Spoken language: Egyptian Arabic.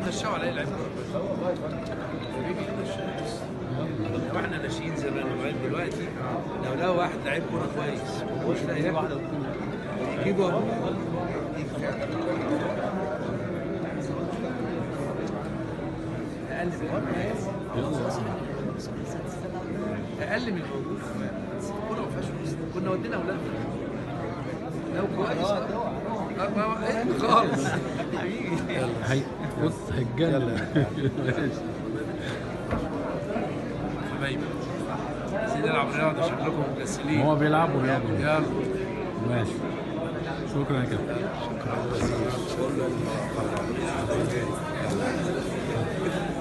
نشأوا على لعيب كوره حبيبي نشأوا. واحنا ناشئين زمان لغايه دلوقتي لو لقوا واحد لعيب كوره كويس ومش لاقي ياكل يجيبوا ابوه اقل من اقل من الموجود الكوره ما فيهاش فلوس كنا ودينا اولادنا لو كويس آه، ما هو- إيه، خالص هي بص هتجنن حبايبي عايزين نلعب رياضه شكلكم مكسلين هو بيلعبوا رياضة يلا ماشي شكرا يا كابتن